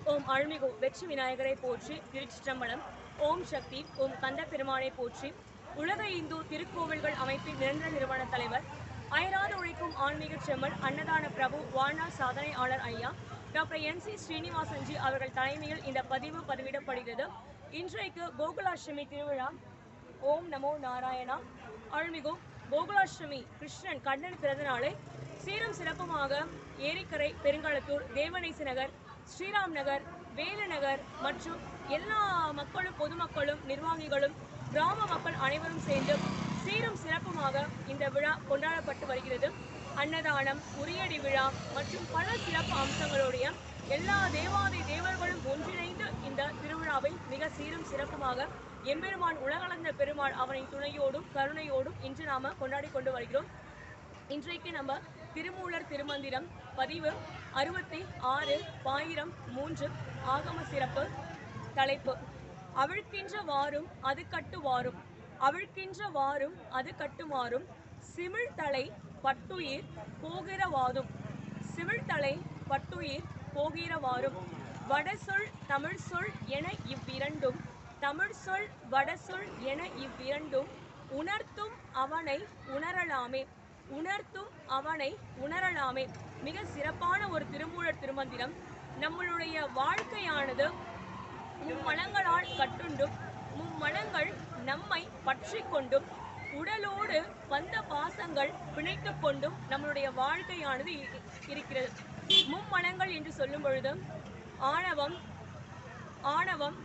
ஓம் அருள்மிகு வெற்றி விநாயகரை போற்றி திருச்சிற்றம்பலம் ஓம் சக்தி ஓம் கந்த பெருமானை போற்றி உலக இந்து திருக்கோவில்கள் அமைப்பின் நிரந்தர நிறுவன தலைவர் அயராது உழைக்கும் ஆன்மீக செம்மல் அன்னதான பிரபு வாழ்நாள் சாதனையாளர் ஐயா டாக்டர் என் சி ஸ்ரீனிவாசன்ஜி அவர்கள் தலைமையில் இந்த பதிவு பதிவிடப்படுகிறது இன்றைக்கு கோகுலாஷ்டமி திருவிழா ஓம் நமோ நாராயணா அருள்மிகு கோகுலாஷ்டமி கிருஷ்ணன் கண்ணன் பிறந்த நாளை சீரும் சிறப்புமாக ஏரிக்கரை பெருங்களத்தூர் தேவநேச நகர் ஸ்ரீராம் நகர் வேலு நகர் மற்றும் எல்லா மக்களும் பொதுமக்களும் நிர்வாகிகளும் கிராம மக்கள் அனைவரும் சேர்ந்து சீரும் சிறப்புமாக இந்த விழா கொண்டாடப்பட்டு வருகிறது அன்னதானம் உரியடி விழா மற்றும் பல சிறப்பு அம்சங்களுடைய எல்லா தேவாதி தேவர்களும் ஒன்றிணைந்து இந்த திருவிழாவை மிக சீரும் சிறப்புமாக எம்பெருமான் உலகளந்த பெருமாள் அவனின் துணையோடும் கருணையோடும் இன்று நாம கொண்டாடி கொண்டு வருகிறோம் இன்றைக்கு நம்ம திருமூலர் திருமந்திரம் பதிவு அறுபத்தி ஆறு பாயிரம் மூன்று ஆகம சிறப்பு தலைப்பு அவிழ்க்கின்ற வாரும் அது கட்டு வாரும் அவிழ்க்கின்ற வாரும் அது கட்டுமாறும் சிமிழ்தலை பட்டுயிர் போகிறவாதும் சிமிழ்தலை பட்டுயிர் போகிறவாறும் வடசொல் தமிழ் சொல் என இவ்விரண்டும் தமிழ் சொல் வடசொல் என இவ்விரண்டும் உணர்த்தும் அவனை உணரலாமே உணர்த்தும் அவனை உணரலாமே மிக சிறப்பான ஒரு திருமூலர் திருமந்திரம் நம்மளுடைய வாழ்க்கையானது மும்மலங்களால் கட்டுண்டும் மும்மலங்கள் நம்மை பற்றி கொண்டும் உடலோடு வந்த பாசங்கள் பிணைத்துக் கொண்டும் நம்மளுடைய வாழ்க்கையானது இ- இருக்கிறது மும்மலங்கள் என்று சொல்லும் பொழுது ஆணவம் ஆணவம்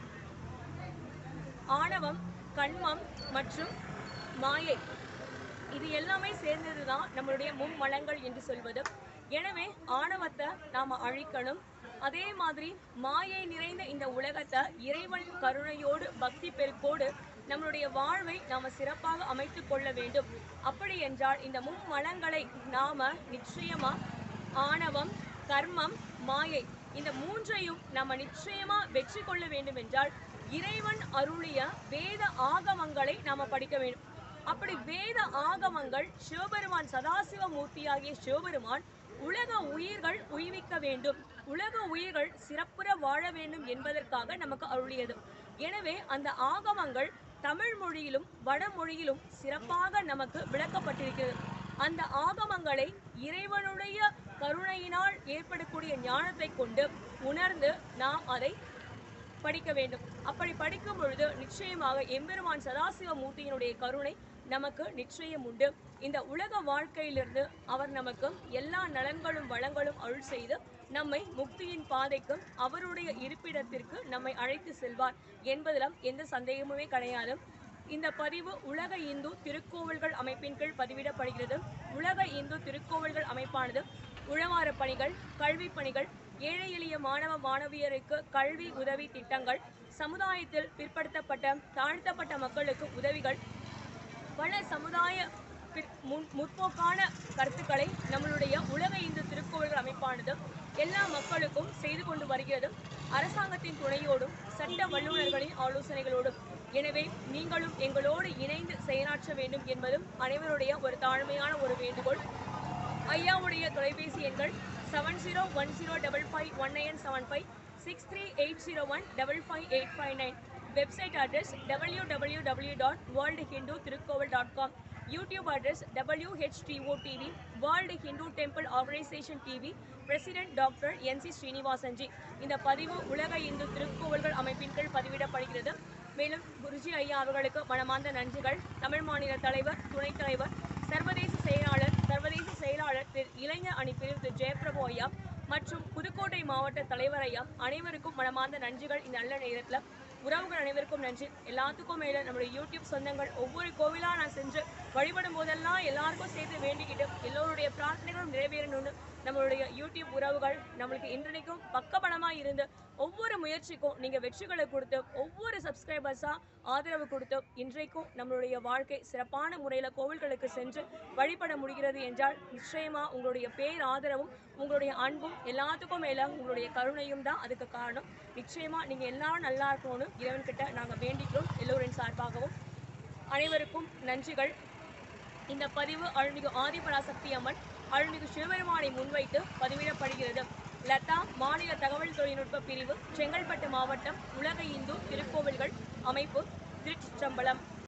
ஆணவம் கண்மம் மற்றும் மாயை இது எல்லாமே சேர்ந்தது தான் நம்மளுடைய மும்மலங்கள் என்று சொல்வது எனவே ஆணவத்தை நாம அழிக்கணும் அதே மாதிரி மாயை நிறைந்த இந்த உலகத்தை இறைவன் கருணையோடு பக்தி பெருக்கோடு நம்மளுடைய வாழ்வை நாம சிறப்பாக அமைத்துக் கொள்ள வேண்டும் அப்படி என்றால் இந்த மும்மலங்களை நாம நிச்சயமா ஆணவம் கர்மம் மாயை இந்த மூன்றையும் நம்ம நிச்சயமா வெற்றி கொள்ள வேண்டும் என்றால் இறைவன் அருளிய வேத ஆகமங்களை நாம படிக்க வேண்டும் அப்படி வேத ஆகமங்கள் சிவபெருமான் சதாசிவ மூர்த்தியாகிய சிவபெருமான் உலக உயிர்கள் உய்விக்க வேண்டும் உலக உயிர்கள் சிறப்புற வாழ வேண்டும் என்பதற்காக நமக்கு அருளியது எனவே அந்த ஆகமங்கள் தமிழ் மொழியிலும் வடமொழியிலும் சிறப்பாக நமக்கு விளக்கப்பட்டிருக்கிறது அந்த ஆகமங்களை இறைவனுடைய கருணையினால் ஏற்படக்கூடிய ஞானத்தை கொண்டு உணர்ந்து நாம் அதை படிக்க வேண்டும் அப்படி படிக்கும் பொழுது நிச்சயமாக எம்பெருமான் சதாசிவ மூர்த்தியினுடைய கருணை நமக்கு நிச்சயம் உண்டு இந்த உலக வாழ்க்கையிலிருந்து அவர் நமக்கு எல்லா நலன்களும் வளங்களும் அருள் செய்து நம்மை முக்தியின் பாதைக்கும் அவருடைய இருப்பிடத்திற்கு நம்மை அழைத்து செல்வார் என்பதிலும் எந்த சந்தேகமுமே கிடையாது இந்த பதிவு உலக இந்து திருக்கோவில்கள் அமைப்பின் கீழ் பதிவிடப்படுகிறது உலக இந்து திருக்கோவில்கள் அமைப்பானது உழவார பணிகள் கல்வி பணிகள் ஏழை எளிய மாணவ மாணவியருக்கு கல்வி உதவி திட்டங்கள் சமுதாயத்தில் பிற்படுத்தப்பட்ட தாழ்த்தப்பட்ட மக்களுக்கு உதவிகள் பல சமுதாய பிற்- முன்- முற்போக்கான கருத்துக்களை நம்மளுடைய உலக இந்து திருக்கோவில்கள் அமைப்பானது எல்லா மக்களுக்கும் செய்து கொண்டு வருகிறது அரசாங்கத்தின் துணையோடும் சட்ட வல்லுநர்களின் ஆலோசனைகளோடும் எனவே நீங்களும் எங்களோடு இணைந்து செயலாற்ற வேண்டும் என்பதும் அனைவருடைய ஒரு தாழ்மையான ஒரு வேண்டுகோள் ஐயாவுடைய தொலைபேசி எண்கள் seven zero one zero double five one nine seven five six three eight zero one double five eight five nine website address W W W dot world Hindu Thirukovil dot com YouTube address W H D O TV world Hindu temple organisation TV president doctor N C ஸ்ரீனிவாசன்ஜி இந்த பதிவு உலக இந்து திருக்கோவில்கள் அமைப்பின் கீழ் பதிவிடப்படுகிறது மேலும் குருஜி ஐயா அவர்களுக்கு மனமார்ந்த நன்றிகள் தமிழ் மாநில தலைவர் துணைத் தலைவர் சர்வதேச செயலாளர் சர்வதேச செயலாளர் திரு இளைஞர் அணி பிரிவு திரு ஜெயபிரபு ஐயா மற்றும் புதுக்கோட்டை மாவட்ட தலைவர் ஐயா அனைவருக்கும் மனமார்ந்த நன்றிகள் இந்த நல்ல நேரத்தில் உறவுகள் அனைவருக்கும் நன்றி எல்லாத்துக்கும் மேல நம்மளுடைய யூடியூப் சொந்தங்கள் ஒவ்வொரு கோவிலா நான் சென்று வழிபடும் போதெல்லாம் எல்லாருக்கும் சேர்த்து வேண்டிக்கிட்டு எல்லோருடைய பிரார்த்தனைகளும் நிறைவேறணும்னு நம்மளுடைய யூடியூப் உறவுகள் நம்மளுக்கு இன்றைக்கும் பக்கபலமா இருந்து ஒவ்வொரு முயற்சிக்கும் நீங்க வெற்றிகளை கொடுத்து ஒவ்வொரு சப்ஸ்கிரைபர்ஸா ஆதரவு கொடுத்து இன்றைக்கும் நம்மளுடைய வாழ்க்கை சிறப்பான முறையில கோவில்களுக்கு சென்று வழிபட முடிகிறது என்றால் நிச்சயமா உங்களுடைய பேர் ஆதரவும் உங்களுடைய அன்பும் எல்லாத்துக்கும் மேல உங்களுடைய கருணையும் தான் அதுக்கு காரணம் நிச்சயமா நீங்க எல்லாரும் நல்லா இருக்கணும்னு இறைவன்கிட்ட நாங்க வேண்டிக்கிறோம் எல்லோரின் சார்பாகவும் அனைவருக்கும் நன்றிகள் இந்த பதிவு அருள்மிகு ஆதிபராசக்தி அம்மன் அருள்மிகு சிவபெருமானை முன்வைத்து பதிவிடப்படுகிறது லதா மாநில தகவல் தொழில்நுட்ப பிரிவு செங்கல்பட்டு மாவட்டம் உலக இந்து திருக்கோவில்கள் அமைப்பு திருச்சிற்றம்பலம்